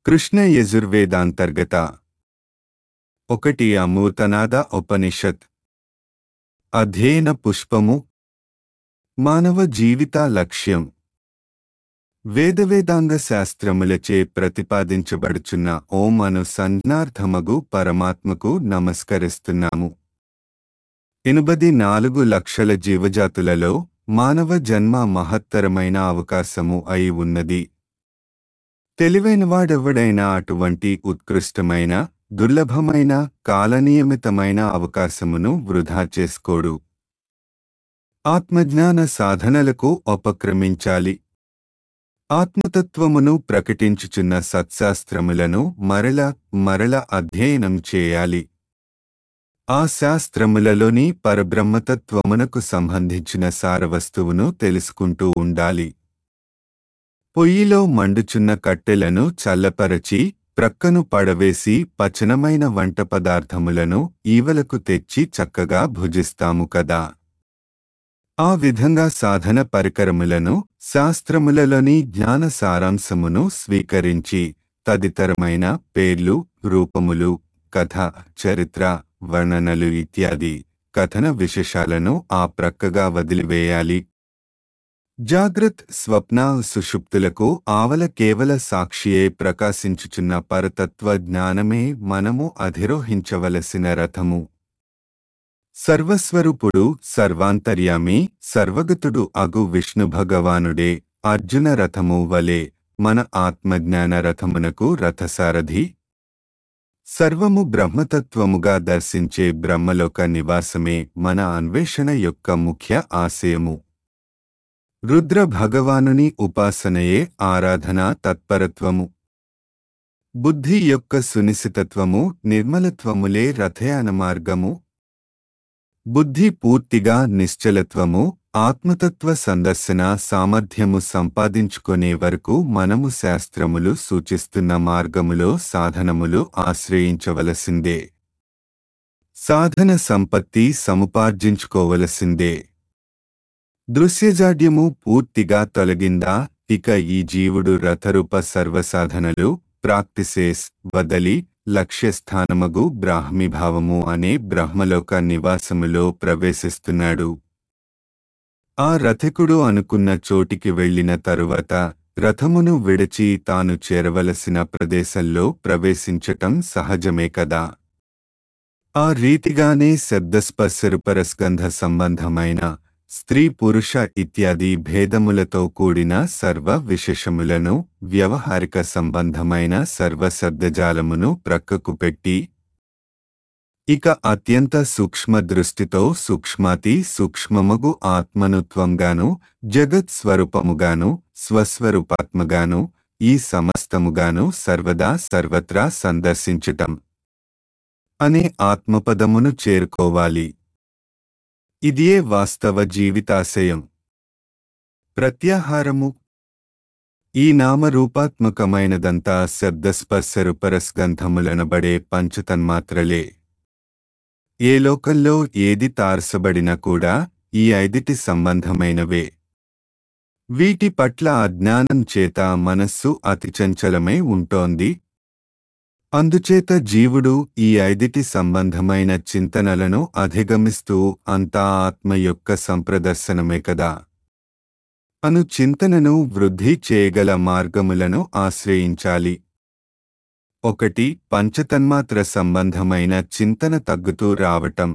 కృష్ణ యజుర్వేదాంతర్గత ఒకటి అమూర్తనాద ఉపనిషత్ అధ్యయన పుష్పము మానవ జీవిత లక్ష్యం వేదవేదాంగ శాస్త్రములచే ప్రతిపాదించబడుచున్న ఓం అను సంజ్ఞార్థమగు పరమాత్మకు నమస్కరిస్తున్నాము ఎనుబది నాలుగు లక్షల జీవజాతులలో మానవ జన్మ మహత్తరమైన అవకాశము అయి ఉన్నది తెలివైనవాడెవడైనా అటువంటి ఉత్కృష్టమైన దుర్లభమైన కాలనియమితమైన అవకాశమును వృధా చేసుకోడు ఆత్మజ్ఞాన సాధనలకు ఉపక్రమించాలి ఆత్మతత్వమును ప్రకటించుచున్న సత్శాస్త్రములను మరల మరల అధ్యయనం చేయాలి ఆ శాస్త్రములలోని పరబ్రహ్మతత్వమునకు సంబంధించిన సారవస్తువును తెలుసుకుంటూ ఉండాలి పొయ్యిలో మండుచున్న కట్టెలను చల్లపరచి ప్రక్కను పడవేసి పచనమైన వంట పదార్థములను ఈవలకు తెచ్చి చక్కగా భుజిస్తాము కదా ఆ విధంగా సాధన పరికరములను శాస్త్రములలోని జ్ఞాన సారాంశమును స్వీకరించి తదితరమైన పేర్లు రూపములు కథ చరిత్ర వర్ణనలు ఇత్యాది కథన విశేషాలను ఆ ప్రక్కగా వదిలివేయాలి జాగ్రత్ స్వప్న సుషుప్తులకు ఆవల కేవల సాక్షియే ప్రకాశించుచున్న పరతత్వ జ్ఞానమే మనము అధిరోహించవలసిన రథము సర్వస్వరూపుడు సర్వాంతర్యామి సర్వగతుడు అగు విష్ణు భగవానుడే అర్జున రథము వలె మన ఆత్మజ్ఞాన రథమునకు రథసారథి సర్వము బ్రహ్మతత్వముగా దర్శించే బ్రహ్మలోక నివాసమే మన అన్వేషణ యొక్క ముఖ్య ఆశయము రుద్ర భగవానుని ఉపాసనయే ఆరాధనా తత్పరత్వము బుద్ధి యొక్క సునిశితత్వము నిర్మలత్వములే రథయాన మార్గము బుద్ధి పూర్తిగా నిశ్చలత్వము ఆత్మతత్వ సందర్శన సామర్థ్యము సంపాదించుకునే వరకు మనము శాస్త్రములు సూచిస్తున్న మార్గములో సాధనములు ఆశ్రయించవలసిందే సాధన సంపత్తి సముపార్జించుకోవలసిందే దృశ్యజాడ్యము పూర్తిగా తొలగిందా ఇక ఈ జీవుడు రథరూప సర్వసాధనలు ప్రాక్టిసేస్ వదలి లక్ష్యస్థానమగు బ్రాహ్మీభావము అనే బ్రహ్మలోక నివాసములో ప్రవేశిస్తున్నాడు ఆ రథకుడు అనుకున్న చోటికి వెళ్లిన తరువాత రథమును విడిచి తాను చేరవలసిన ప్రదేశంలో ప్రవేశించటం సహజమే కదా ఆ రీతిగానే శబ్దస్పర్శరుపరస్గంధ సంబంధమైన స్త్రీ పురుష ఇత్యాది భేదములతో కూడిన సర్వ విశేషములను వ్యవహారిక సంబంధమైన సర్వ శబ్దజాలమును ప్రక్కకు పెట్టి ఇక అత్యంత సూక్ష్మ దృష్టితో సూక్ష్మాతి సూక్ష్మమగు ఆత్మనుత్వంగాను జగత్ స్వరూపముగాను స్వస్వరూపాత్మగాను ఈ సమస్తముగాను సర్వదా సర్వత్రా సందర్శించటం అనే ఆత్మపదమును చేరుకోవాలి ఇదియే వాస్తవ జీవితాశయం ప్రత్యాహారము ఈ నామరూపాత్మకమైనదంతా శబ్దస్పర్శరుపరస్గంధములనబడే పంచతన్మాత్రలే ఏ లోకంలో ఏది తారసబడినా కూడా ఈ ఐదిటి సంబంధమైనవే వీటి పట్ల అజ్ఞానం చేత మనస్సు అతి చంచలమై ఉంటోంది అందుచేత జీవుడు ఈ ఐదిటి సంబంధమైన చింతనలను అధిగమిస్తూ అంతా ఆత్మ యొక్క సంప్రదర్శనమే కదా అను చింతనను వృద్ధి చేయగల మార్గములను ఆశ్రయించాలి ఒకటి పంచతన్మాత్ర సంబంధమైన చింతన తగ్గుతూ రావటం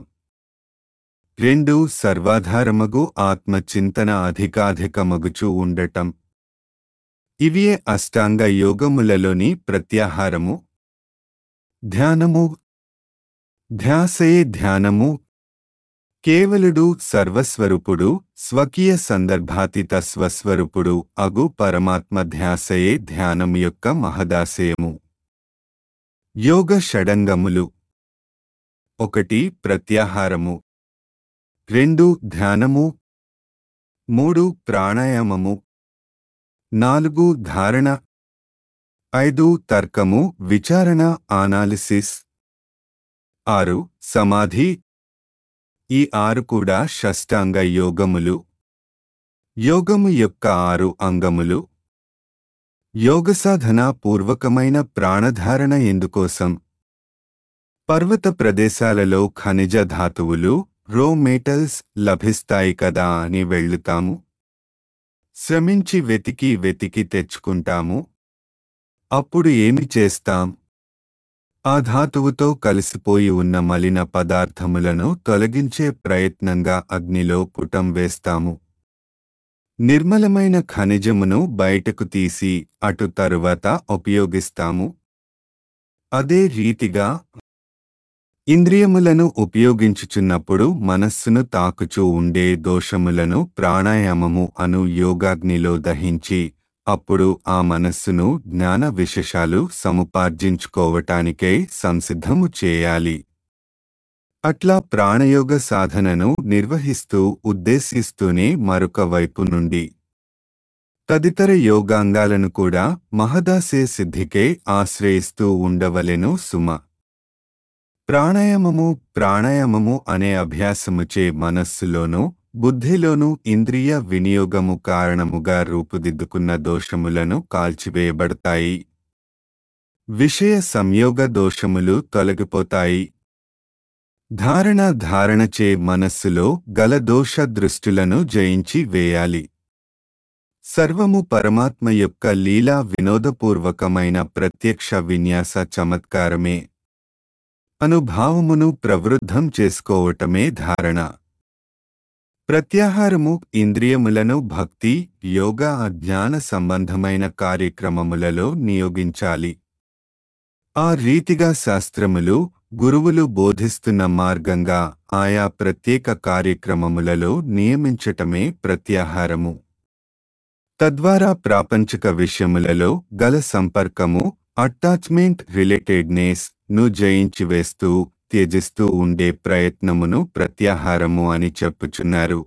రెండు సర్వాధారమగు ఆత్మ చింతన అధికాధికమగుచూ ఉండటం ఇవియే అష్టాంగ యోగములలోని ప్రత్యాహారము ధ్యానము ధ్యాసయే ధ్యానము కేవలుడు సర్వస్వరూపుడు స్వకీయ సందర్భాతీత స్వస్వరూపుడు అగు పరమాత్మ ధ్యాసయే ధ్యానం యొక్క మహదాశయము యోగ షడంగములు ఒకటి ప్రత్యాహారము రెండు ధ్యానము మూడు ప్రాణాయామము నాలుగు ధారణ ఐదు తర్కము విచారణ అనాలిసిస్ ఆరు సమాధి ఈ ఆరు కూడా షష్టాంగ యోగములు యోగము యొక్క ఆరు అంగములు యోగసాధన పూర్వకమైన ప్రాణధారణ ఎందుకోసం పర్వత ప్రదేశాలలో ఖనిజ ధాతువులు రో మెటల్స్ లభిస్తాయి కదా అని వెళ్ళుతాము శ్రమించి వెతికి వెతికి తెచ్చుకుంటాము అప్పుడు ఏమి చేస్తాం ఆ ధాతువుతో కలిసిపోయి ఉన్న మలిన పదార్థములను తొలగించే ప్రయత్నంగా అగ్నిలో పుటం వేస్తాము నిర్మలమైన ఖనిజమును బయటకు తీసి అటు తరువాత ఉపయోగిస్తాము అదే రీతిగా ఇంద్రియములను ఉపయోగించుచున్నప్పుడు మనస్సును తాకుచూ ఉండే దోషములను ప్రాణాయామము అను యోగాగ్నిలో దహించి అప్పుడు ఆ మనస్సును జ్ఞాన విశేషాలు సముపార్జించుకోవటానికై సంసిద్ధము చేయాలి అట్లా ప్రాణయోగ సాధనను నిర్వహిస్తూ ఉద్దేశిస్తూనే మరొక వైపు నుండి తదితర యోగాంగాలను కూడా మహదాసే సిద్ధికే ఆశ్రయిస్తూ ఉండవలెను సుమ ప్రాణాయామము ప్రాణాయామము అనే అభ్యాసముచే మనస్సులోనూ బుద్ధిలోనూ ఇంద్రియ వినియోగము కారణముగా రూపుదిద్దుకున్న దోషములను కాల్చివేయబడతాయి విషయ సంయోగ దోషములు తొలగిపోతాయి ధారణ ధారణచే మనస్సులో గల దోష దృష్టులను జయించి వేయాలి సర్వము పరమాత్మ యొక్క లీలా వినోదపూర్వకమైన ప్రత్యక్ష విన్యాస చమత్కారమే అనుభావమును ప్రవృద్ధం చేసుకోవటమే ధారణ ప్రత్యాహారము ఇంద్రియములను భక్తి యోగా అజ్ఞాన సంబంధమైన కార్యక్రమములలో నియోగించాలి ఆ రీతిగా శాస్త్రములు గురువులు బోధిస్తున్న మార్గంగా ఆయా ప్రత్యేక కార్యక్రమములలో నియమించటమే ప్రత్యాహారము తద్వారా ప్రాపంచిక విషయములలో గల సంపర్కము అటాచ్మెంట్ రిలేటెడ్నెస్ ను జయించివేస్తూ త్యజిస్తూ ఉండే ప్రయత్నమును ప్రత్యాహారము అని చెప్పుచున్నారు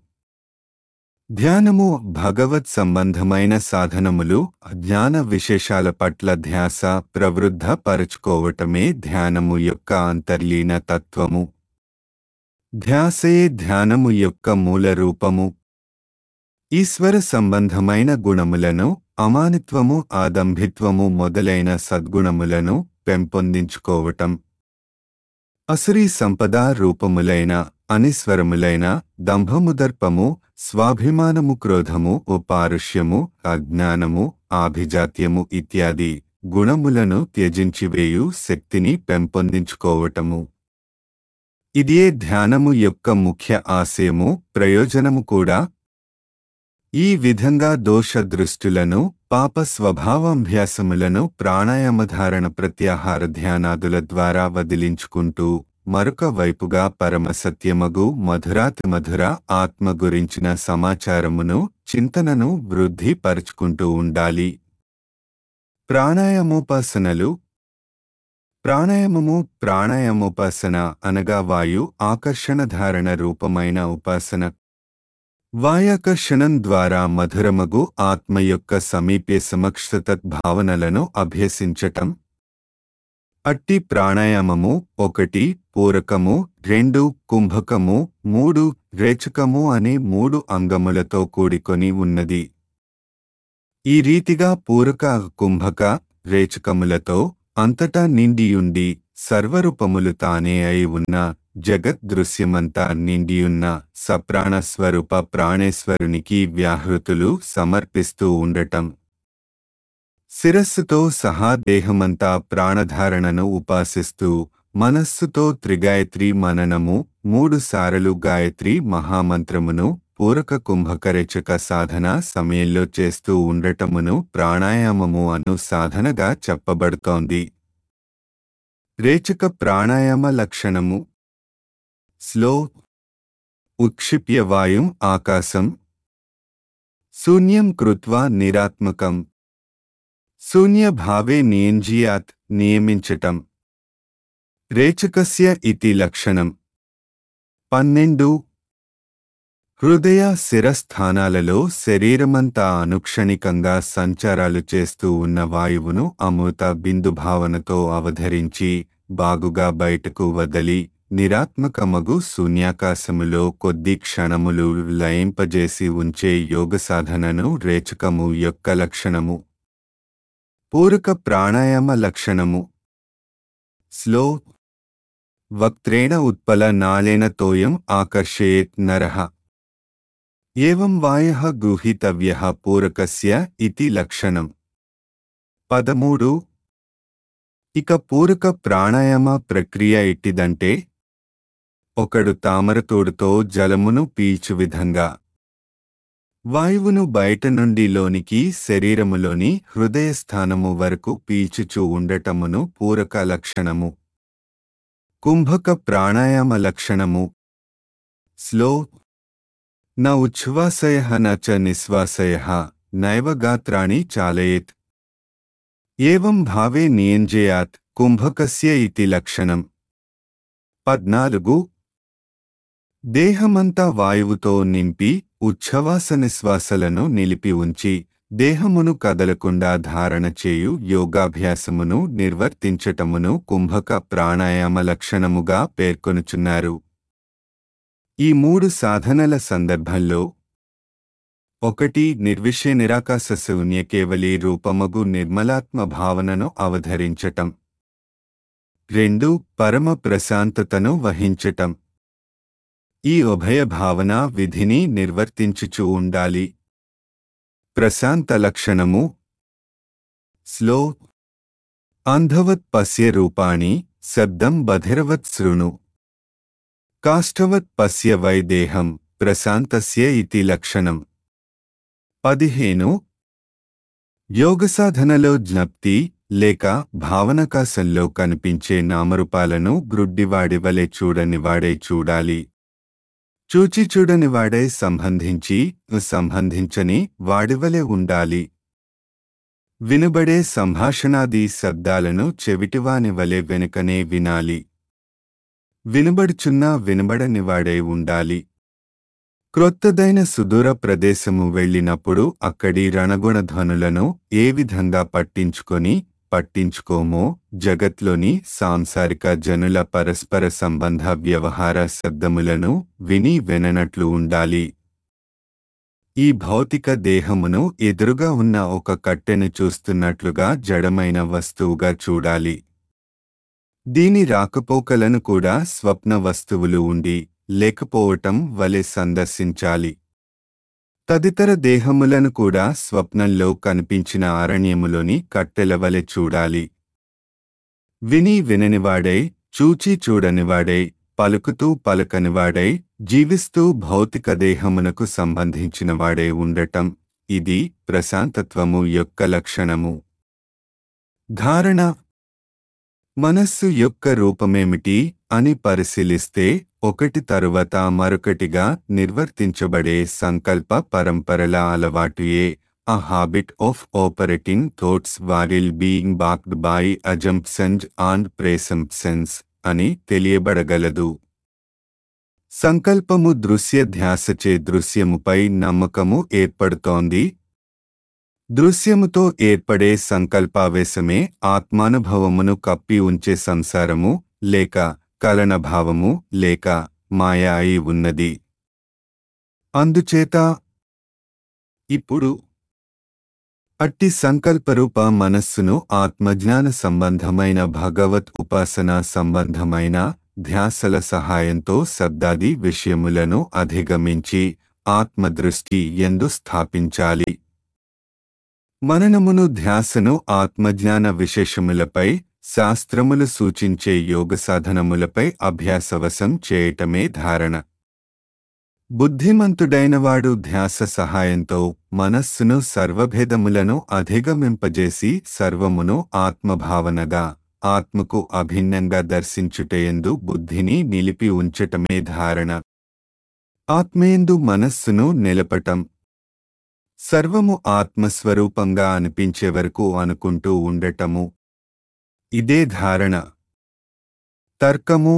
ధ్యానము భగవత్ సంబంధమైన సాధనములు జ్ఞాన విశేషాల పట్ల ధ్యాస ప్రవృద్ధ పరుచుకోవటమే ధ్యానము యొక్క అంతర్లీన తత్వము ధ్యాసే ధ్యానము యొక్క మూల రూపము ఈశ్వర సంబంధమైన గుణములను అమానిత్వము ఆదంభిత్వము మొదలైన సద్గుణములను పెంపొందించుకోవటం అసురీ సంపద రూపములైన అనిస్వరములైన దంభముదర్పము స్వాభిమానము క్రోధము ఉపారుష్యము అజ్ఞానము ఆభిజాత్యము ఇత్యాది గుణములను త్యజించివేయు శక్తిని పెంపొందించుకోవటము ఇదే ధ్యానము యొక్క ముఖ్య ఆశయము ప్రయోజనము కూడా ఈ విధంగా దోష దృష్టులను పాప స్వభావాభ్యాసములను ప్రాణాయామధారణ ప్రత్యాహార ధ్యానాదుల ద్వారా వదిలించుకుంటూ మరొక వైపుగా పరమసత్యమగు మధురాతి మధుర ఆత్మ గురించిన సమాచారమును చింతనను వృద్ధి పరుచుకుంటూ ఉండాలి ప్రాణాయామోపాసనలు ప్రాణాయామము ప్రాణాయామోపాసన అనగా వాయు ఆకర్షణ ధారణ రూపమైన ఉపాసన వాయాకర్షణం ద్వారా మధురమగు ఆత్మ యొక్క సమీపే సమక్షతత్ భావనలను అభ్యసించటం అట్టి ప్రాణాయామము ఒకటి పూరకము రెండు కుంభకము మూడు రేచకము అనే మూడు అంగములతో కూడికొని ఉన్నది ఈ రీతిగా పూరక కుంభక రేచకములతో అంతటా నిండియుండి సర్వరూపములు తానే అయి ఉన్న జగత్ దృశ్యమంతా నిండియున్న సప్రాణస్వరూప ప్రాణేశ్వరునికి వ్యాహృతులు సమర్పిస్తూ ఉండటం శిరస్సుతో సహా దేహమంతా ప్రాణధారణను ఉపాసిస్తూ మనస్సుతో త్రిగాయత్రి మననము మూడు సారలు గాయత్రి మహామంత్రమును పూరక కుంభకరేచక సాధన సమయంలో చేస్తూ ఉండటమును ప్రాణాయామము అను సాధనగా చెప్పబడుతోంది రేచక ప్రాణాయామ లక్షణము స్లో ఉత్క్షిప్య వాయుం ఆకాశం శూన్యం కృత్వా నిరాత్మకం శూన్యభావే నియంజియాత్ నియమించటం రేచకస్య ఇతి లక్షణం పన్నెండు హృదయ శిరస్థానాలలో శరీరమంతా అనుక్షణికంగా సంచారాలు చేస్తూ ఉన్న వాయువును అమృత బిందుభావనతో అవధరించి బాగుగా బయటకు వదలి నిరాత్మకమగు శూన్యాకాశములో కొద్ది క్షణములు లయింపజేసి ఉంచే యోగ సాధనను రేచకము యొక్క లక్షణము పూరక ప్రాణాయామ లక్షణము స్లో వక్త్రేణ ఉత్పల నాళేన తోయం ఆకర్షయేత్ నరః ఏవం వాయః గృహీతవ్యః పూరకస్య ఇతి లక్షణం పదమూడు ఇక పూరక ప్రాణాయామ ప్రక్రియ ఎట్టిదంటే ఒకడు తామరతోడుతో జలమును పీల్చు విధంగా వాయువును బయట నుండి లోనికి శరీరములోని హృదయస్థానము వరకు పీల్చుచూ ఉండటమును పూరక లక్షణము కుంభక ప్రాణాయామ లక్షణము స్లో న ఉచ్ఛ్వాసయ న చ నిశ్వాసయ నైవ గాత్రాణి చాలయేత్ ఏవం భావే నియంజయాత్ కుంభకస్య ఇతి లక్షణం పద్నాలుగు దేహమంతా వాయువుతో నింపి ఉచ్ఛ్వాస నిశ్వాసలను నిలిపి ఉంచి దేహమును కదలకుండా ధారణ చేయు యోగాభ్యాసమును నిర్వర్తించటమును కుంభక ప్రాణాయామ లక్షణముగా పేర్కొనుచున్నారు ఈ మూడు సాధనల సందర్భంలో ఒకటి నిర్విషయ నిరాకాశ శూన్య కేవలి రూపమగు నిర్మలాత్మ భావనను అవధరించటం రెండు పరమ ప్రశాంతతను వహించటం ఈ ఉభయ భావన విధిని నిర్వర్తించుచూ ఉండాలి ప్రశాంత లక్షణము స్లో అంధవత్ పశ్య రూపాణి శబ్దం బధిరవత్ శృణు కాష్టవత్ పశ్య వై దేహం ప్రశాంతస్య ఇతి లక్షణం పదిహేను యోగసాధనలో జ్ఞప్తి లేక భావనకాశంలో కనిపించే నామరూపాలను గ్రుడ్డివాడివలే చూడనివాడే చూడాలి చూచి చూడని వాడే సంబంధించి సంబంధించని వాడివలే ఉండాలి వినబడే సంభాషణాది శబ్దాలను చెవిటివాని వలె వెనుకనే వినాలి వినబడుచున్నా వినబడనివాడే ఉండాలి క్రొత్తదైన సుదూర ప్రదేశము వెళ్ళినప్పుడు అక్కడి రణగుణ ధ్వనులను ఏ విధంగా పట్టించుకొని పట్టించుకోమో జగత్లోని సాంసారిక జనుల పరస్పర సంబంధ వ్యవహార శబ్దములను విని విననట్లు ఉండాలి ఈ భౌతిక దేహమును ఎదురుగా ఉన్న ఒక కట్టెను చూస్తున్నట్లుగా జడమైన వస్తువుగా చూడాలి దీని రాకపోకలను కూడా స్వప్న వస్తువులు ఉండి లేకపోవటం వలె సందర్శించాలి తదితర దేహములను కూడా స్వప్నంలో కనిపించిన అరణ్యములోని కట్టెల వలె చూడాలి విని విననివాడై చూచి చూడనివాడై పలుకుతూ పలకనివాడై జీవిస్తూ భౌతిక దేహమునకు సంబంధించినవాడై ఉండటం ఇది ప్రశాంతత్వము యొక్క లక్షణము ధారణ మనస్సు యొక్క రూపమేమిటి అని పరిశీలిస్తే ఒకటి తరువాత మరొకటిగా నిర్వర్తించబడే సంకల్ప పరంపరల అలవాటుయే a habit of operating thoughts while being backed by assumptions and presumptions అని తెలియబడగలదు సంకల్పము దృశ్య ధ్యాసచే దృశ్యముపై నమ్మకము ఏర్పడుతోంది దృశ్యముతో ఏర్పడే సంకల్పావేశమే ఆత్మానుభవమును కప్పి ఉంచే సంసారము లేక కలనభావము లేక మాయ అయి ఉన్నది అందుచేత ఇప్పుడు అట్టి సంకల్పరూప మనస్సును ఆత్మజ్ఞాన సంబంధమైన భగవత్ ఉపాసన సంబంధమైన ధ్యాసల సహాయంతో శబ్దాది విషయములను అధిగమించి ఆత్మదృష్టి ఎందు స్థాపించాలి మననమును ధ్యాసను ఆత్మజ్ఞాన విశేషములపై శాస్త్రములు సూచించే యోగ సాధనములపై అభ్యాసవశం చేయటమే ధారణ బుద్ధిమంతుడైనవాడు ధ్యాస సహాయంతో మనస్సును సర్వభేదములను అధిగమింపజేసి సర్వమును ఆత్మభావనగా ఆత్మకు అభిన్నంగా దర్శించుటయందు బుద్ధిని నిలిపి ఉంచటమే ధారణ ఆత్మయందు మనస్సును నిలపటం సర్వము ఆత్మస్వరూపంగా అనిపించే వరకు అనుకుంటూ ఉండటము ఇదే ధారణ తర్కము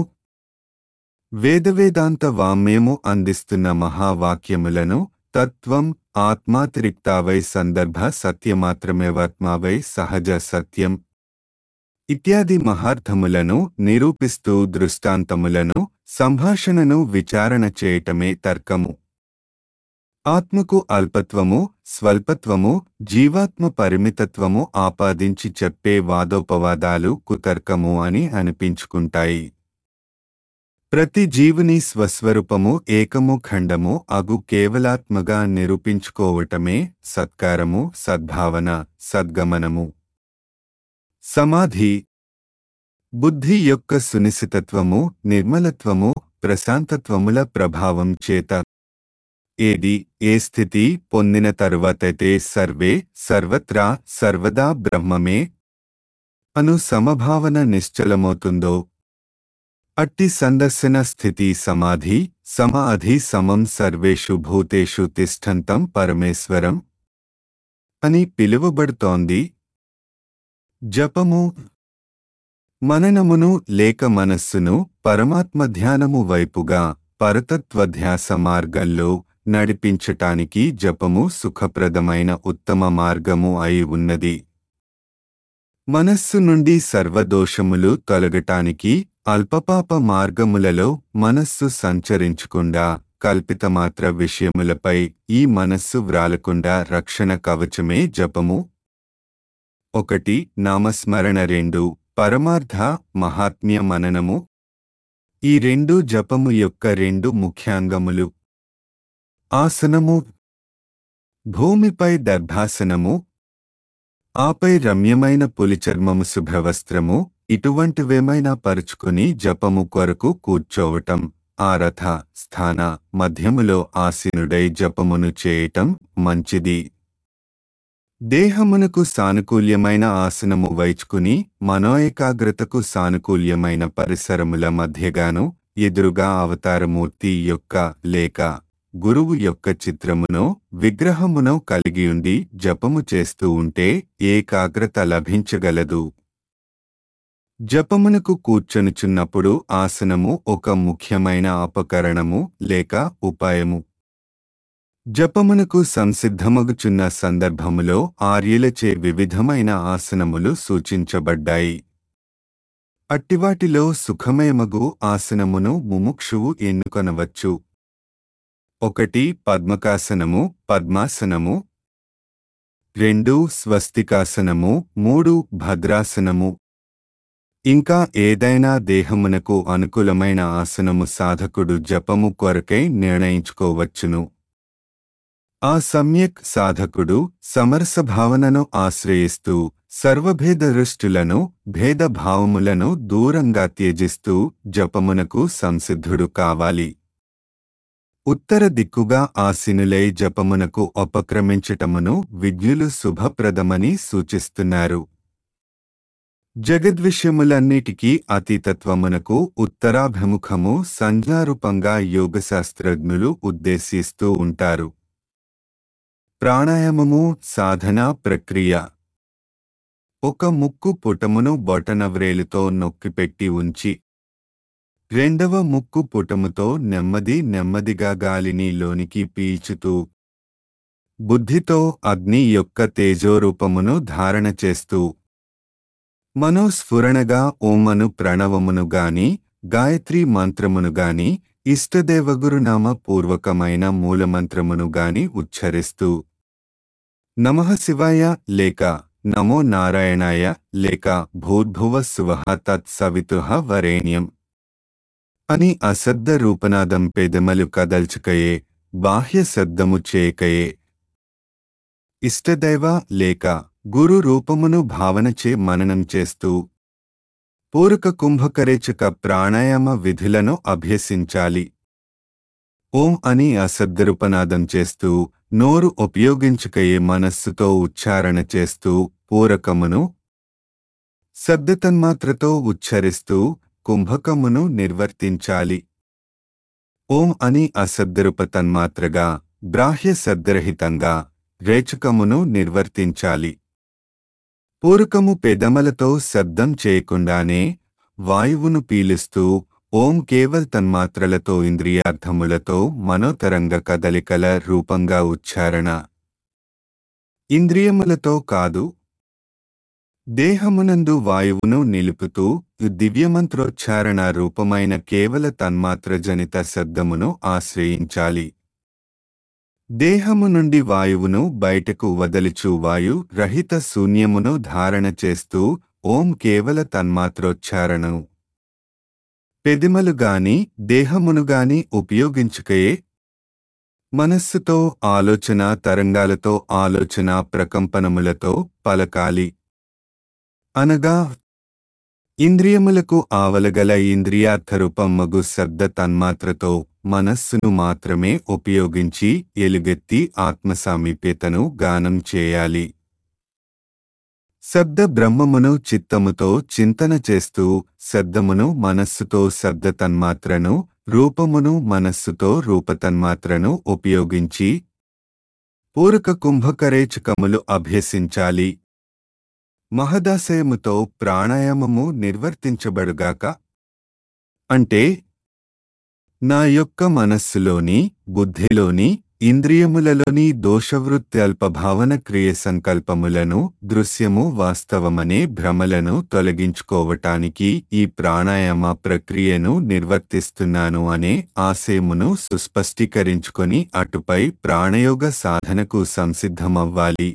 వేదవేదాంత వామ్యము అందిస్తున్న మహావాక్యములను తత్వం ఆత్మాతిరిక్తావై సందర్భ సత్యమాత్రమేవాత్మావై సహజ సత్యం ఇత్యాది మహార్థములను నిరూపిస్తూ దృష్టాంతములను సంభాషణను విచారణ చేయటమే తర్కము ఆత్మకు అల్పత్వము స్వల్పత్వము జీవాత్మ పరిమితత్వము ఆపాదించి చెప్పే వాదోపవాదాలు కుతర్కము అని అనిపించుకుంటాయి ప్రతి జీవుని స్వస్వరూపము ఏకము ఖండము అగు కేవలాత్మగా నిరూపించుకోవటమే సత్కారము సద్భావన సద్గమనము సమాధి బుద్ధి యొక్క సునిశితత్వము నిర్మలత్వము ప్రశాంతత్వముల ప్రభావం చేత ఏది ఏ స్థితి పొందిన తరువాతైతే సర్వే సర్వత్రా సర్వదా బ్రహ్మమే అను సమభావన నిశ్చలమవుతుందో అట్టి సందర్శన స్థితి సమాధి సమాధి సమం సర్వేషు భూతేషు తిష్టంతం పరమేశ్వరం అని పిలువబడుతోంది జపము మననమును లేక మనస్సును పరమాత్మ ధ్యానము వైపుగా పరతత్వధ్యాస మార్గంలో నడిపించటానికి జపము సుఖప్రదమైన ఉత్తమ మార్గము అయి ఉన్నది మనస్సు నుండి సర్వదోషములు తొలగటానికి అల్పపాప మార్గములలో మనస్సు సంచరించకుండా కల్పితమాత్ర విషయములపై ఈ మనస్సు వ్రాలకుండా రక్షణ కవచమే జపము ఒకటి నామస్మరణ రెండు పరమార్థ మహాత్మ్య మననము ఈ రెండు జపము యొక్క రెండు ముఖ్యాంగములు ఆసనము భూమిపై దర్భాసనము ఆపై రమ్యమైన పులిచర్మము శుభ్రవస్త్రము ఇటువంటివేమైనా పరుచుకుని జపము కొరకు కూర్చోవటం ఆరథ స్థాన మధ్యములో ఆసీనుడై జపమును చేయటం మంచిది దేహమునకు సానుకూల్యమైన ఆసనము వైచుకుని మనోఏకాగ్రతకు సానుకూల్యమైన పరిసరముల మధ్యగాను ఎదురుగా అవతారమూర్తి యొక్క లేక గురువు యొక్క చిత్రమునో విగ్రహమునో కలిగియుండి జపము చేస్తూ ఉంటే ఏకాగ్రత లభించగలదు జపమునకు కూర్చొనుచున్నప్పుడు ఆసనము ఒక ముఖ్యమైన అపకరణము లేక ఉపాయము జపమునకు సంసిద్ధమగుచున్న సందర్భములో ఆర్యులచే వివిధమైన ఆసనములు సూచించబడ్డాయి అట్టివాటిలో సుఖమయమగు ఆసనమును ముముక్షువు ఎన్నుకొనవచ్చు ఒకటి పద్మకాసనము పద్మాసనము రెండు స్వస్తికాసనము మూడు భద్రాసనము ఇంకా ఏదైనా దేహమునకు అనుకూలమైన ఆసనము సాధకుడు జపము కొరకై నిర్ణయించుకోవచ్చును ఆ సమ్యక్ సాధకుడు సమరస భావనను ఆశ్రయిస్తూ సర్వభేద దృష్టులను భేదభావములను దూరంగా త్యజిస్తూ జపమునకు సంసిద్ధుడు కావాలి ఉత్తర దిక్కుగా ఆసీనులై జపమునకు ఉపక్రమించటమును విజ్ఞులు శుభప్రదమని సూచిస్తున్నారు జగద్విషయములన్నిటికీ అతీతత్వమునకు ఉత్తరాభిముఖము సంజ్ఞారూపంగా యోగశాస్త్రజ్ఞులు ఉద్దేశిస్తూ ఉంటారు ప్రాణాయామము సాధనా ప్రక్రియ ఒక ముక్కు పుటమును బొటనవ్రేలుతో నొక్కిపెట్టి ఉంచి రెండవ ముక్కు పుటముతో నెమ్మది నెమ్మదిగా గాలిని లోనికి పీల్చుతూ బుద్ధితో అగ్ని యొక్క తేజోరూపమును ధారణ చేస్తూ మనోస్ఫురణగా ఓమను ప్రణవమును గాని గాయత్రీ మంత్రమును గాని ఇష్టదేవగురునామ పూర్వకమైన మూలమంత్రమును గాని ఉచ్చరిస్తూ నమః శివాయ లేక నమో నారాయణాయ లేక భూర్భువ శువః తత్సవితుః వరేణ్యం అని అశబ్ద రూపనాదం పెదమలు కదల్చుకయే బాహ్య శబ్దము చేయకయే ఇష్టదైవ లేక గురు రూపమును భావనచే మననం చేస్తూ పూరక కుంభకరేచక ప్రాణాయామ విధులను అభ్యసించాలి ఓం అని అశబ్దరూపనాదం చేస్తూ నోరు ఉపయోగించుకయే మనస్సుతో ఉచ్చారణ చేస్తూ పూరకమును శబ్దతన్మాత్రతో ఉచ్చరిస్తూ కుంభకమును నిర్వర్తించాలి ఓం అని అశబ్దరూప తన్మాత్రగా బ్రాహ్య శబ్దరహితంగా రేచకమును నిర్వర్తించాలి పూరకము పెదమలతో శబ్దం చేయకుండానే వాయువును పీలుస్తూ ఓం కేవల్ తన్మాత్రలతో ఇంద్రియార్థములతో మనోతరంగ కదలికల రూపంగా ఉచ్చారణ ఇంద్రియములతో కాదు దేహమునందు వాయువును నిలుపుతూ దివ్యమంత్రోచ్చారణ రూపమైన కేవల తన్మాత్రజనిత శబ్దమును ఆశ్రయించాలి దేహము నుండి వాయువును బయటకు వదలిచు వాయు రహిత శూన్యమును ధారణ చేస్తూ ఓం కేవల తన్మాత్రోచ్చారణం పెదిమలు గాని దేహమును గాని ఉపయోగించుకయే మనస్సుతో ఆలోచన తరంగాలతో ఆలోచన ప్రకంపనములతో పలకాలి అనగా ఇంద్రియములకు ఆవలగల ఇంద్రియార్థరూపం మగు శబ్ద తన్మాత్రతో మనస్సును మాత్రమే ఉపయోగించి ఎలుగెత్తి ఆత్మసామీప్యతను గానం చేయాలి శబ్ద బ్రహ్మమును చిత్తముతో చింతన చేస్తూ శబ్దమును మనస్సుతో శబ్ద తన్మాత్రను రూపమును మనస్సుతో రూపతన్మాత్రను ఉపయోగించి పూరక కుంభకరేచకములు అభ్యసించాలి మహదాశయముతో ప్రాణాయామము నిర్వర్తించబడుగాక అంటే నా యొక్క మనస్సులోని బుద్ధిలోని ఇంద్రియములలోని దోషవృత్తి అల్పభావన క్రియ సంకల్పములను దృశ్యము వాస్తవమనే భ్రమలను తొలగించుకోవటానికి ఈ ప్రాణాయామ ప్రక్రియను నిర్వర్తిస్తున్నాను అనే ఆశయమును సుస్పష్టీకరించుకొని అటుపై ప్రాణయోగ సాధనకు సంసిద్ధమవ్వాలి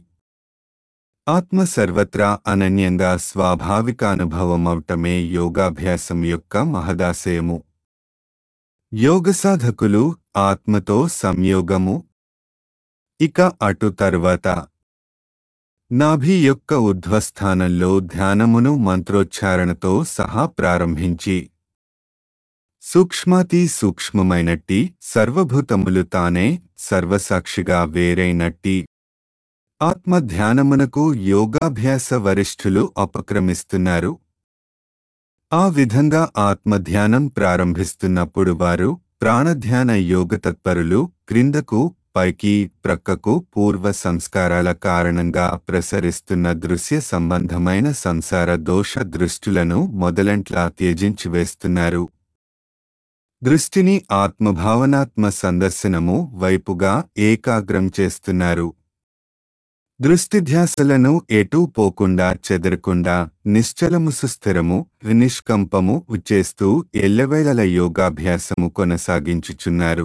ఆత్మ సర్వత్రా అనన్యంగా స్వాభావిక అనుభవమవటమే యోగాభ్యాసం యొక్క మహదాశయము యోగ సాధకులు ఆత్మతో సంయోగము ఇక అటు తరువాత నాభి యొక్క ఉధ్వస్థానంలో ధ్యానమును మంత్రోచ్చారణతో సహా ప్రారంభించి సూక్ష్మాతి సూక్ష్మమైనట్టి సర్వభూతములు తానే సర్వసాక్షిగా వేరైనట్టి ఆత్మ ధ్యానమునకు యోగాభ్యాస వరిష్ఠులు అపక్రమిస్తున్నారు ఆ విధంగా ఆత్మధ్యానం ప్రారంభిస్తున్నప్పుడు వారు ప్రాణధ్యాన యోగతత్పరులు క్రిందకు పైకి ప్రక్కకు పూర్వ సంస్కారాల కారణంగా ప్రసరిస్తున్న దృశ్య సంబంధమైన సంసార దోష దృష్టులను మొదలంట్లా త్యజించి వేస్తున్నారు దృష్టిని ఆత్మభావనాత్మ సందర్శనము వైపుగా ఏకాగ్రం చేస్తున్నారు దృష్టిధ్యాసలను ఎటూ పోకుండా చెదరకుండా నిశ్చలము సుస్థిరము నిష్కంపము చేస్తూ ఎల్లవేళల యోగాభ్యాసము కొనసాగించుచున్నారు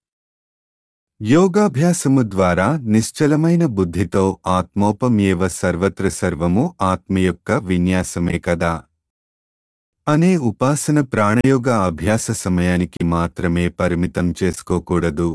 యోగాభ్యాసము ద్వారా నిశ్చలమైన బుద్ధితో ఆత్మోపమేవ సర్వత్ర సర్వము ఆత్మ యొక్క విన్యాసమే కదా అనే ఉపాసన ప్రాణయోగ అభ్యాస సమయానికి మాత్రమే పరిమితం చేసుకోకూడదు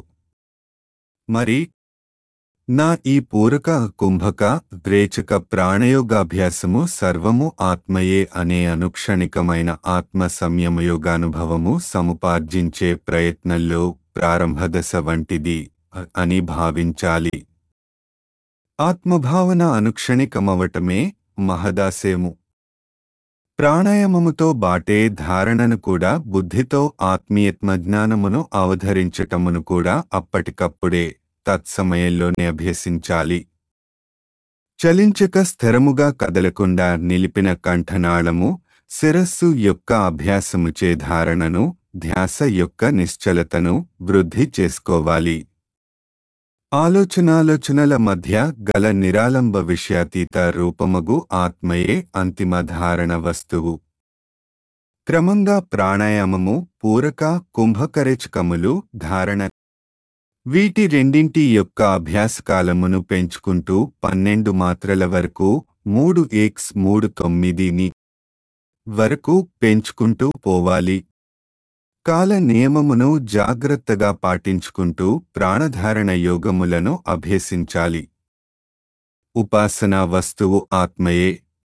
మరి నా ఈ పూరక కుంభక ద్రేచక ప్రాణయోగాభ్యాసము సర్వము ఆత్మయే అనే అనుక్షణికమైన ఆత్మ సంయమయోగానుభవము సముపార్జించే ప్రయత్నంలో ప్రారంభదశ వంటిది అని భావించాలి ఆత్మభావన అనుక్షణికమవటమే మహదాశయము ప్రాణాయామముతో బాటే ధారణను కూడా బుద్ధితో ఆత్మీయత్మజ్ఞానమును అవధరించటమును కూడా అప్పటికప్పుడే తత్సమయంలోనే అభ్యసించాలి చలించక స్థిరముగా కదలకుండా నిలిపిన కంఠనాళము శిరస్సు యొక్క అభ్యాసముచే ధారణను ధ్యాస యొక్క నిశ్చలతను వృద్ధి చేసుకోవాలి ఆలోచనాలోచనల మధ్య గల నిరాలంబ విషయాతీత రూపమగు ఆత్మయే అంతిమ ధారణ వస్తువు క్రమంగా ప్రాణాయామము పూరక కుంభకరేచకములు ధారణ వీటి రెండింటి యొక్క అభ్యాసకాలమును పెంచుకుంటూ పన్నెండు మాత్రల వరకు మూడు ఎక్స్ మూడు తొమ్మిదిని వరకు పెంచుకుంటూ పోవాలి కాల నియమమును జాగ్రత్తగా పాటించుకుంటూ ప్రాణధారణ యోగములను అభ్యసించాలి ఉపాసనా వస్తువు ఆత్మయే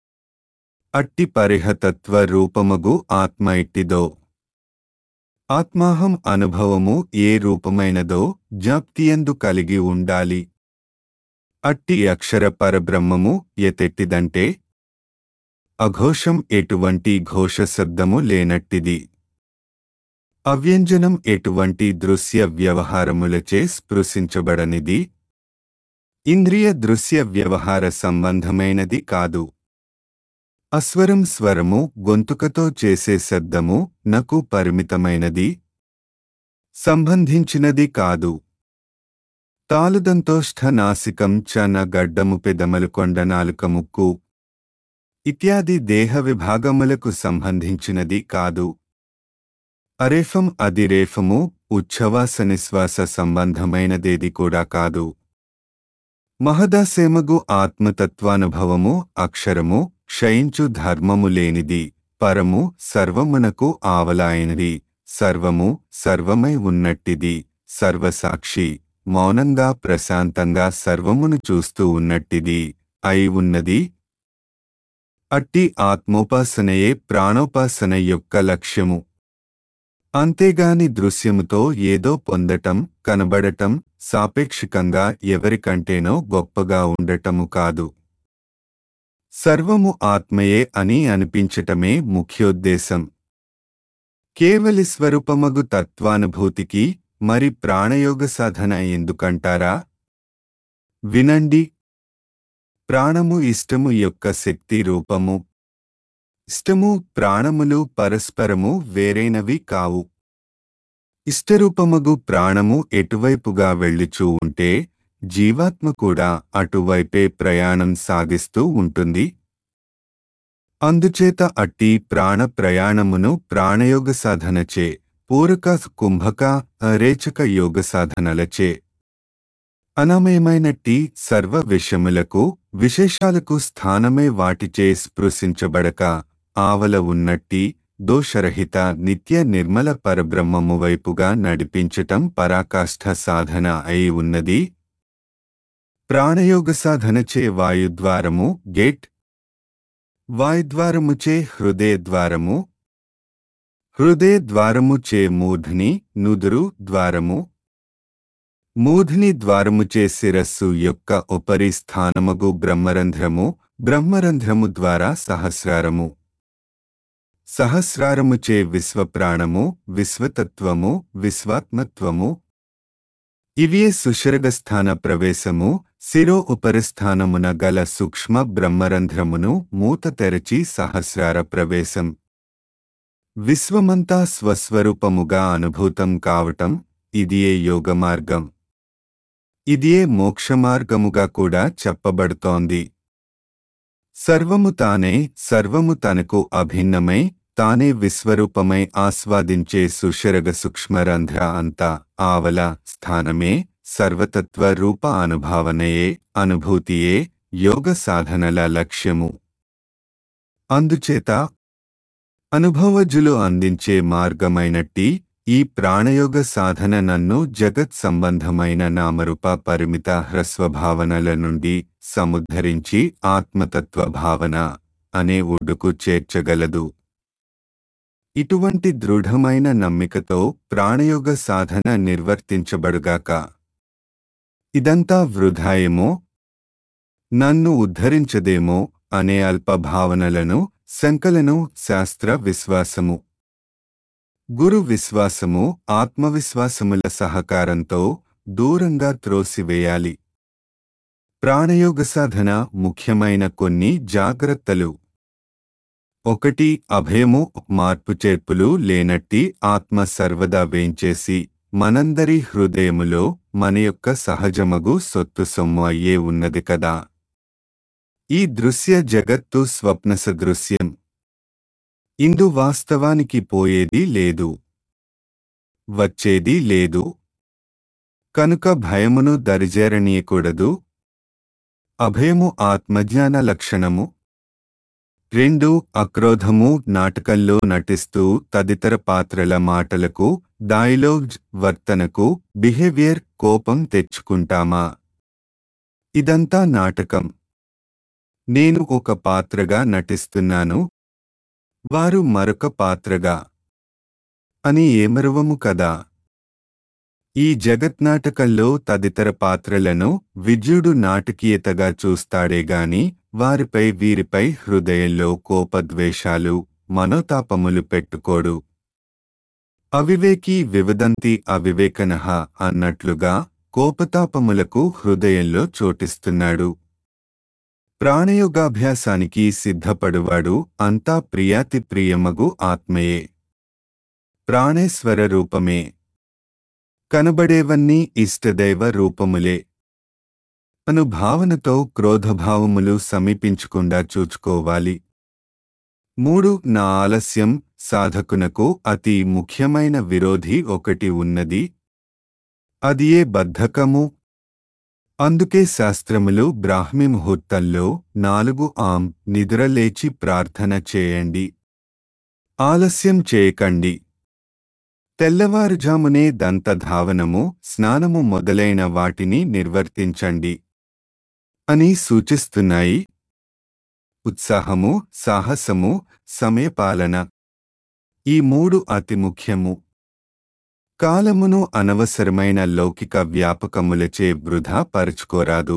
అట్టి పరిహతత్వ రూపమగు ఆత్మ ఇట్టిదో ఆత్మాహం అనుభవము ఏ రూపమైనదో జ్ఞప్తియందు కలిగి ఉండాలి అట్టి అక్షర పరబ్రహ్మము ఎతెట్టిదంటే అఘోషం ఎటువంటి ఘోష శబ్దము లేనట్టిది అవ్యంజనం ఎటువంటి దృశ్య వ్యవహారములచే స్పృశించబడనిది ఇంద్రియ దృశ్య వ్యవహార సంబంధమైనది కాదు అస్వరం స్వరము గొంతుకతో చేసే శబ్దము నకు పరిమితమైనది సంబంధించినది కాదు తాలుదంతోష్ఠ నాసికం చన గడ్డము పెదమలు కొండ నాలుక ముక్కు ఇత్యాది దేహ విభాగములకు సంబంధించినది కాదు అరేఫం అదిరేఫము ఉచ్ఛ్వాస నిశ్వాస సంబంధమైనదేది కూడా కాదు మహదాసేమగు ఆత్మతత్వానుభవము అక్షరము క్షయించు ధర్మము లేనిది పరము సర్వమునకు ఆవలాయనిది సర్వము సర్వమై ఉన్నట్టిది సర్వసాక్షి మౌనంగా ప్రశాంతంగా సర్వమును చూస్తూ ఉన్నట్టిది అయి ఉన్నది అట్టి ఆత్మోపాసనయే ప్రాణోపాసన యొక్క లక్ష్యము అంతేగాని దృశ్యముతో ఏదో పొందటం కనబడటం సాపేక్షికంగా ఎవరికంటేనో గొప్పగా ఉండటము కాదు సర్వము ఆత్మయే అని అనిపించటమే ముఖ్యోద్దేశం కేవలి స్వరూపమగు తత్వానుభూతికి మరి ప్రాణయోగ సాధన ఎందుకంటారా వినండి ప్రాణము ఇష్టము యొక్క శక్తి రూపము ఇష్టము ప్రాణములు పరస్పరము వేరైనవి కావు ఇష్టరూపమగు ప్రాణము ఎటువైపుగా వెళ్ళుచూ ఉంటే జీవాత్మ కూడా అటువైపే ప్రయాణం సాగిస్తూ ఉంటుంది అందుచేత అట్టి ప్రాణ ప్రయాణమును ప్రాణయోగ సాధనచే పూరక కుంభక రేచక యోగ సాధనలచే అనమయమైనట్టి సర్వ విషయములకు విశేషాలకు స్థానమే వాటిచే స్పృశించబడక ఆవల ఉన్నట్టి దోషరహిత నిత్య నిర్మల పరబ్రహ్మము వైపుగా నడిపించటం పరాకాష్ఠ సాధన అయి ఉన్నది ప్రాణయోగ సాధనచే వాయుద్వారము గేట్ వాయుద్వారముచే హృదయద్వారము హృదయద్వారముచే మూర్ధ్ని నుదురు ద్వారము మూర్ధ్ని ద్వారముచే శిరస్సు యొక్క ఉపరి స్థానమగు బ్రహ్మరంధ్రము బ్రహ్మరంధ్రము ద్వారా సహస్రారము సహస్రారముచే విశ్వప్రాణము విశ్వతత్వము విశ్వాత్మత్వము ఇవియే సుషరగస్థాన ప్రవేశము శిరో ఉపరిస్థానమున గల సూక్ష్మ బ్రహ్మరంధ్రమును మూత తెరచి సహస్రార ప్రవేశం విశ్వమంతా స్వస్వరూపముగా అనుభూతం కావటం ఇదియే యోగ మార్గం ఇదియే మోక్షమార్గముగా కూడా చెప్పబడుతోంది సర్వము తానే సర్వము తనకు అభిన్నమై తానే విశ్వరూపమై ఆస్వాదించే సుషరగ సూక్ష్మరంధ్ర అంతా ఆవల స్థానమే సర్వతత్వ రూప అనుభావనయే అనుభూతియే యోగ సాధనల లక్ష్యము అందుచేత అనుభవజులు అందించే మార్గమైనట్టి ఈ ప్రాణయోగ సాధన నన్ను జగత్ సంబంధమైన నామరూప పరిమిత హ్రస్వభావనల నుండి సముద్ధరించి ఆత్మతత్వ భావన అనే ఒడ్డుకు చేర్చగలదు ఇటువంటి దృఢమైన నమ్మికతో ప్రాణయోగ సాధన నిర్వర్తించబడుగాక ఇదంతా వృధాయేమో నన్ను ఉద్ధరించదేమో అనే అల్ప భావనలను శంకలను శాస్త్ర విశ్వాసము గురు విశ్వాసము ఆత్మవిశ్వాసముల సహకారంతో దూరంగా త్రోసివేయాలి ప్రాణయోగ సాధన ముఖ్యమైన కొన్ని జాగ్రత్తలు ఒకటి అభయము మార్పు చేర్పులు లేనట్టి ఆత్మ సర్వదా వేంచేసి మనందరి హృదయములో మన యొక్క సహజమగు సొత్తు సొమ్ము అయ్యే ఉన్నది కదా ఈ దృశ్య జగత్తు స్వప్న సదృశ్యం ఇందు వాస్తవానికి పోయేది లేదు వచ్చేది లేదు కనుక భయమును దరిజేరనీయకూడదు అభయము ఆత్మజ్ఞాన లక్షణము రెండు అక్రోధము నాటకంలో నటిస్తూ తదితర పాత్రల మాటలకు డైలాగ్ వర్తనకు బిహేవియర్ కోపం తెచ్చుకుంటామా ఇదంతా నాటకం నేను ఒక పాత్రగా నటిస్తున్నాను వారు మరొక పాత్రగా అని ఏమరువము కదా ఈ జగత్నాటకంలో తదితర పాత్రలను విద్యుడు నాటకీయతగా చూస్తాడేగాని వారిపై వీరిపై హృదయంలో కోపద్వేషాలు మనోతాపములు పెట్టుకోడు అవివేకి వివదంతి అవివేకనః అన్నట్లుగా కోపతాపములకు హృదయంలో చోటిస్తున్నాడు ప్రాణయోగాభ్యాసానికి సిద్ధపడువాడు అంతా ప్రియాతి ప్రియమగు ఆత్మయే ప్రాణేశ్వర రూపమే కనబడేవన్నీ ఇష్టదైవ రూపములే అను భావనతో క్రోధభావములు సమీపించకుండా చూచుకోవాలి మూడు నా ఆలస్యం సాధకునకు అతి ముఖ్యమైన విరోధి ఒకటి ఉన్నది అది ఏ బద్ధకము అందుకే శాస్త్రములు బ్రాహ్మి ముహూర్తంలో నాలుగు ఆం నిద్రలేచి ప్రార్థన చేయండి ఆలస్యం చేయకండి తెల్లవారుజామునే దంతధావనము స్నానము మొదలైన వాటిని నిర్వర్తించండి అని సూచిస్తున్నాయి ఉత్సాహము సాహసము సమయపాలన ఈ మూడు అతి ముఖ్యము కాలమును అనవసరమైన లౌకిక వ్యాపకములచే వృధా పరుచుకోరాదు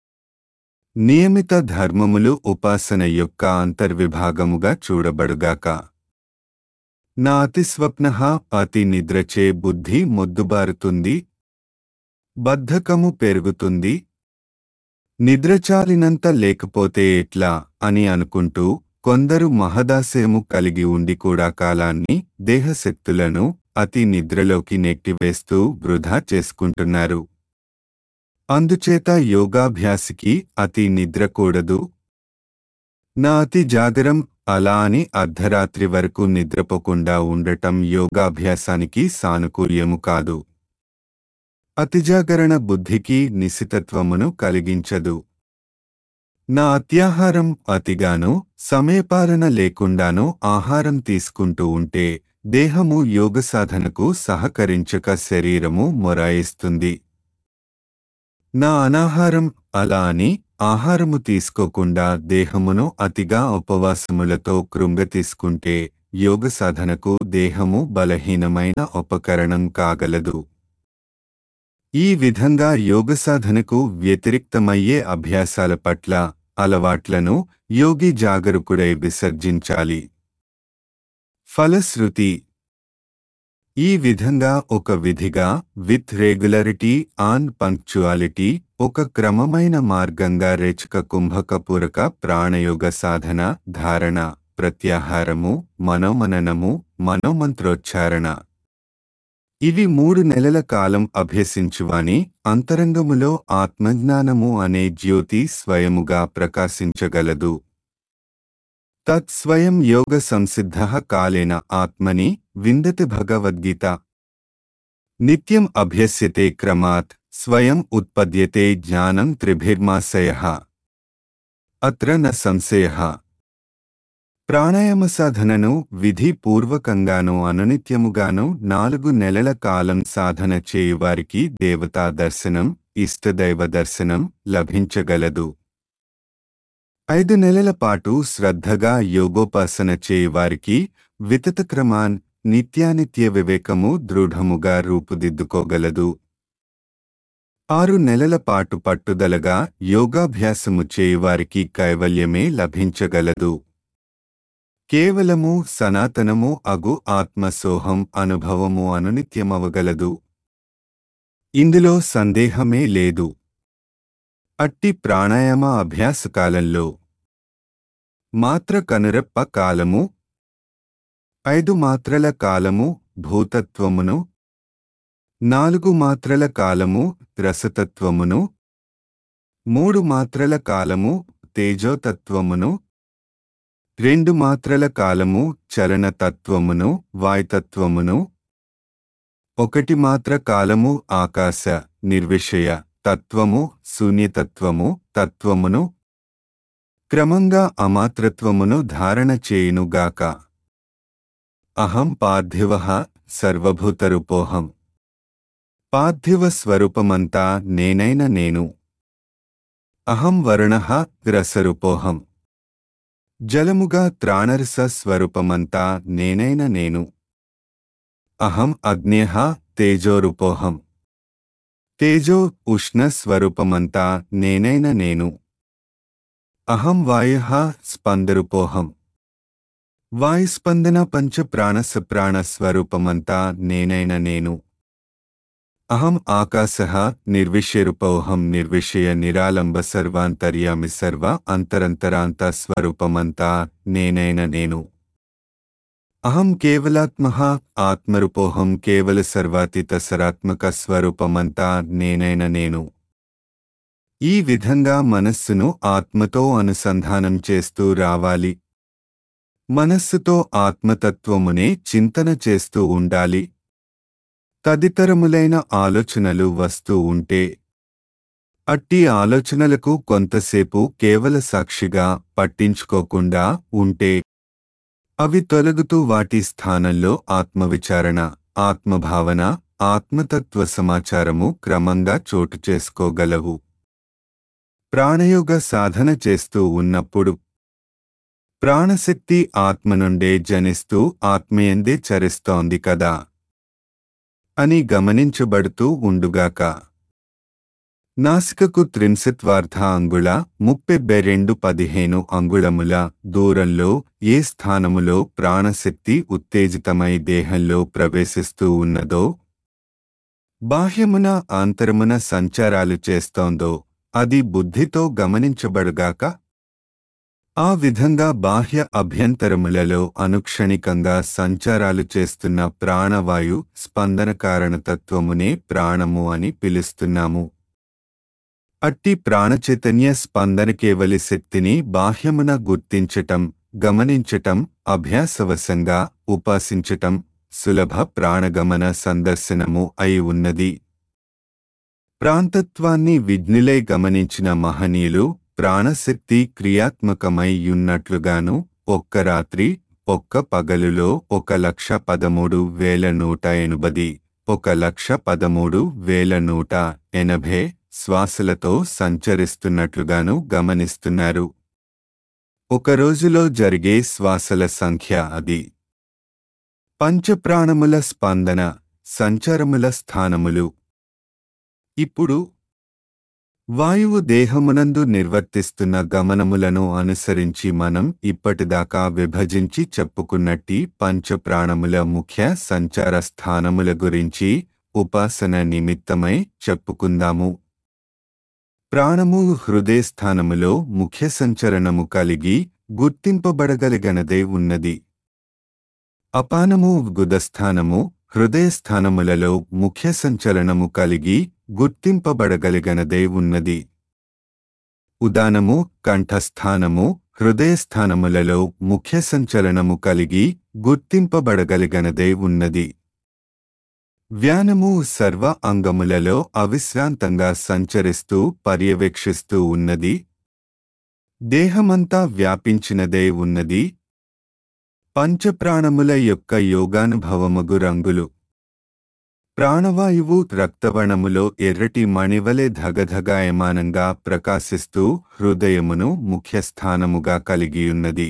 నియమిత ధర్మములు ఉపాసన యొక్క అంతర్విభాగముగా చూడబడుగాక నా అతిస్వప్న అతి నిద్రచే బుద్ధి మొద్దుబారుతుంది బద్ధకము పెరుగుతుంది నిద్రచాలినంత లేకపోతే ఎట్లా అని అనుకుంటూ కొందరు మహదాశయము కలిగి ఉండి కూడా కాలాన్ని దేహశక్తులను అతి నిద్రలోకి నెట్టివేస్తూ వృధా చేసుకుంటున్నారు అందుచేత యోగాభ్యాసికి అతి నిద్రకూడదు నా అతి జాగరం అలా అని అర్ధరాత్రి వరకు నిద్రపోకుండా ఉండటం యోగాభ్యాసానికి సానుకూల్యము కాదు అతిజాగరణ బుద్ధికి నిశితత్వమును కలిగించదు నా అత్యాహారం అతిగాను సమయపాలన లేకుండానూ ఆహారం తీసుకుంటూ ఉంటే దేహము యోగ సాధనకు సహకరించక శరీరము మొరాయిస్తుంది నా అనాహారం అలా అని ఆహారము తీసుకోకుండా దేహమును అతిగా ఉపవాసములతో కృంగ తీసుకుంటే యోగ సాధనకు దేహము బలహీనమైన ఉపకరణం కాగలదు ఈ విధంగా యోగ సాధనకు వ్యతిరిక్తమయ్యే అభ్యాసాల పట్ల అలవాట్లను యోగి జాగరూకుడై విసర్జించాలి ఫలశ్రుతి ఈ విధంగా ఒక విధిగా విత్ రెగ్యులరిటీ ఆన్ పంక్చువాలిటీ ఒక క్రమమైన మార్గంగా రేచక కుంభకపూరక ప్రాణయోగ సాధన ధారణ ప్రత్యాహారము మనోమననము మనోమంత్రోచ్చారణ ఇవి మూడు నెలల కాలం అభ్యసించువాని అంతరంగములో ఆత్మజ్ఞానము అనే జ్యోతి స్వయముగా ప్రకాశించగలదు తత్స్వయం యోగ సంసిద్ధ కాలేన ఆత్మని విందతి భగవద్గీత నిత్యం అభ్యస్యతే క్రమాత్ స్వయం ఉత్పద్యతే జ్ఞానం త్రిభిర్మాశయ అత్ర న సంశయ ప్రాణాయామ సాధనను విధి పూర్వకంగానూ అనునిత్యముగాను నాలుగు నెలల కాలం సాధన చేయువారికి దేవతా దర్శనం ఇష్టదైవ దర్శనం లభించగలదు ఐదు నెలల పాటు శ్రద్ధగా యోగోపాసన చేయువారికి వితతక్రమాన్ నిత్యానిత్య వివేకము దృఢముగా రూపుదిద్దుకోగలదు ఆరు నెలల పాటు పట్టుదలగా యోగాభ్యాసము చేయువారికి కైవల్యమే లభించగలదు కేవలము సనాతనము అగు ఆత్మసోహం అనుభవము అనునిత్యమవగలదు ఇందులో సందేహమే లేదు అట్టి ప్రాణాయామ అభ్యాస కాలంలో మాత్ర కనురెప్ప కాలము ఐదు మాత్రల కాలము భూతత్వమును నాలుగు మాత్రల కాలము రసతత్వమును మూడు మాత్రల కాలము తేజోతత్వమును రెండు మాత్రల కాలము చలనతత్వమును వాయుతత్వమును ఒకటి మాత్ర కాలము ఆకాశ నిర్విషయ తత్వము శూన్యతత్వము తత్వమును క్రమంగా అమాత్రత్వమును ధారణ చేయునుగాక అహం పార్థివ సర్వభూతరూపోహం పార్థివ స్వరూపమంతా నేనైన నేను అహం వరుణ రసరూపోహం జలముగా త్రాణరస స్వరూపమంతా నేనైన నేను అహం అగ్నేహ తేజోరూపోహం తేజో ఉష్ణ స్వరూపమంతా నేనైన నేను అహం వాయు స్పందరూపోహం వాయుస్పందన పంచ ప్రాణస ప్రాణ స్వరూపమంతా నేనైన నేను అహం ఆకాశ నిర్విషయరూపోహం నిర్విషయ నిరాలంబ సర్వాంతర్యామి సర్వ అంతరంతరాంత స్వరూపమంతా నేనైన నేను అహం కేవలాత్మ ఆత్మరూపోహం కేవల సర్వాతీత సరాత్మక స్వరూపమంతా నేనైన నేను ఈ విధంగా మనస్సును ఆత్మతో అనుసంధానం చేస్తూ రావాలి మనస్సుతో ఆత్మతత్వమునే చింతన చేస్తూ ఉండాలి తదితరములైన ఆలోచనలు వస్తూ ఉంటే అట్టి ఆలోచనలకు కొంతసేపు కేవల సాక్షిగా పట్టించుకోకుండా ఉంటే అవి తొలగుతూ వాటి స్థానంలో ఆత్మవిచారణ ఆత్మభావన ఆత్మతత్వ సమాచారము క్రమంగా చోటు చేసుకోగలవు ప్రాణయోగ సాధన చేస్తూ ఉన్నప్పుడు ప్రాణశక్తి ఆత్మ నుండే జనిస్తూ ఆత్మయందే చరిస్తోంది కదా అని గమనించబడుతూ ఉండుగాక నాసికకు త్రింశత్వార్ధ అంగుళ ముప్పెబ్బై రెండు పదిహేను అంగుళముల దూరంలో ఏ స్థానములో ప్రాణశక్తి ఉత్తేజితమై దేహంలో ప్రవేశిస్తూ ఉన్నదో బాహ్యమున ఆంతరమున సంచారాలు చేస్తోందో అది బుద్ధితో గమనించబడుగాక ఆ విధంగా బాహ్య అభ్యంతరములలో అనుక్షణికంగా సంచారాలు చేస్తున్న ప్రాణవాయు స్పందన కారణతత్వమునే ప్రాణము అని పిలుస్తున్నాము అట్టి ప్రాణచైతన్య స్పందన కేవలి శక్తిని బాహ్యమున గుర్తించటం గమనించటం అభ్యాసవశంగా ఉపాసించటం సులభ ప్రాణగమన సందర్శనము అయి ఉన్నది ప్రాంతత్వాన్ని విజ్ఞులై గమనించిన మహనీయులు ప్రాణశక్తి క్రియాత్మకమై యున్నట్లుగాను ఒక్క రాత్రి ఒక్క పగలులో ఒక లక్ష పదమూడు వేల నూట ఎనుబది ఒక లక్ష పదమూడు వేల నూట ఎనభై శ్వాసలతో సంచరిస్తున్నట్లుగాను గమనిస్తున్నారు ఒక రోజులో జరిగే శ్వాసల సంఖ్య అది పంచప్రాణముల స్పందన సంచారముల స్థానములు ఇప్పుడు వాయువు దేహమునందు నిర్వర్తిస్తున్న గమనములను అనుసరించి మనం ఇప్పటిదాకా విభజించి చెప్పుకున్నట్టి పంచప్రాణముల ముఖ్య సంచార స్థానముల గురించి ఉపాసన నిమిత్తమై చెప్పుకుందాము ప్రాణము హృదయస్థానములో ముఖ్య సంచరణము కలిగి గుర్తింపబడగలిగనదే ఉన్నది అపానము గుదస్థానము హృదయస్థానములలో ముఖ్య సంచలనము కలిగి గుర్తింపబడగలిగనదే ఉన్నది ఉదానము కంఠస్థానము హృదయస్థానములలో ముఖ్య సంచలనము కలిగి గుర్తింపబడగలిగనదే ఉన్నది వ్యానము సర్వ అంగములలో అవిశ్రాంతంగా సంచరిస్తూ పర్యవేక్షిస్తూ ఉన్నది దేహమంతా వ్యాపించినదే ఉన్నది పంచప్రాణముల యొక్క యోగానుభవముగు రంగులు ప్రాణవాయువు రక్తవర్ణములో ఎర్రటి మణివలె ధగధగాయమానంగా ప్రకాశిస్తూ హృదయమును ముఖ్యస్థానముగా కలిగియున్నది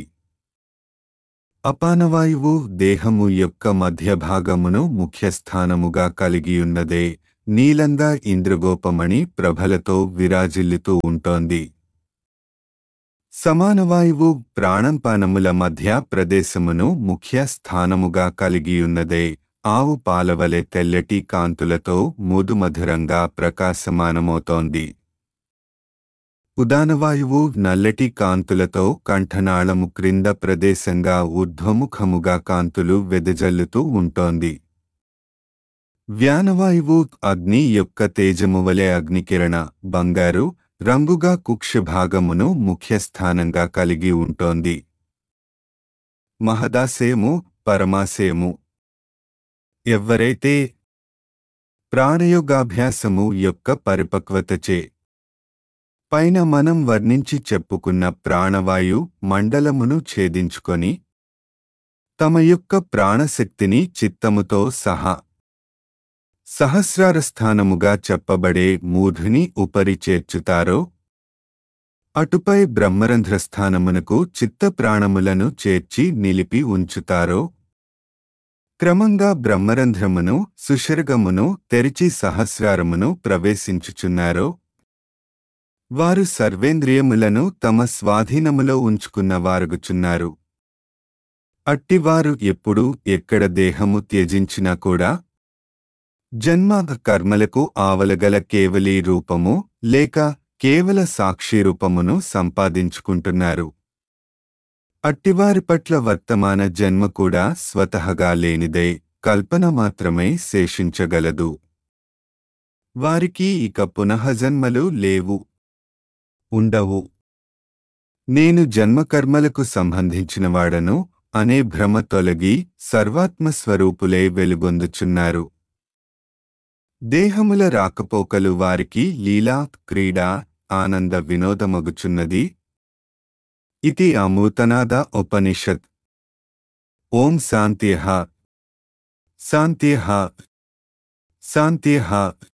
అపానవాయువు దేహము యొక్క మధ్యభాగమును ముఖ్యస్థానముగా కలిగియున్నదే నీలంగా ఇంద్రగోపమణి ప్రభలతో విరాజిల్లుతూ ఉంటోంది సమానవాయువు ప్రాణంపానముల మధ్య ప్రదేశమును ముఖ్య స్థానముగా కలిగియున్నదే ఆవు పాలవలె తెల్లటి కాంతులతో ముదుమధురంగా ప్రకాశమానమవుతోంది ఉదానవాయువు నల్లటి కాంతులతో కంఠనాళము క్రింద ప్రదేశంగా ఊర్ధ్వముఖముగా కాంతులు వెదజల్లుతూ ఉంటోంది వ్యానవాయువు అగ్ని యొక్క తేజము వలె అగ్నికిరణ బంగారు రంగుగా కుక్ష భాగమును ముఖ్యస్థానంగా కలిగి ఉంటోంది మహదాశయము పరమాశయము ఎవ్వరైతే ప్రాణయోగాభ్యాసము యొక్క పరిపక్వతచే పైన మనం వర్ణించి చెప్పుకున్న ప్రాణవాయు మండలమును ఛేదించుకొని తమ యొక్క ప్రాణశక్తిని చిత్తముతో సహా సహస్రారస్థానముగా చెప్పబడే మూఢుని ఉపరి చేర్చుతారో అటుపై బ్రహ్మరంధ్రస్థానమునకు చిత్త ప్రాణములను చేర్చి నిలిపి ఉంచుతారో క్రమంగా బ్రహ్మరంధ్రమును సుషర్గమును తెరిచి సహస్రారమును ప్రవేశించుచున్నారో వారు సర్వేంద్రియములను తమ స్వాధీనములో ఉంచుకున్న వారుగుచున్నారు అట్టివారు ఎప్పుడు ఎక్కడ దేహము త్యజించినా కూడా జన్మ కర్మలకు ఆవలగల కేవలీ రూపము లేక కేవల సాక్షి రూపమును సంపాదించుకుంటున్నారు అట్టివారి పట్ల వర్తమాన జన్మ కూడా స్వతహగా లేనిదే కల్పన మాత్రమే శేషించగలదు వారికి ఇక పునఃజన్మలు లేవు ఉండవు నేను జన్మకర్మలకు సంబంధించినవాడను అనే భ్రమ తొలగి సర్వాత్మస్వరూపులై వెలుగొందుచున్నారు దేహముల రాకపోకలు వారికి లీలా క్రీడా ఆనంద వినోదమగుచున్నది ఇది అమూతనాద ఉపనిషత్ ఓం శాంత్యః శాంత్యః శాంత్యః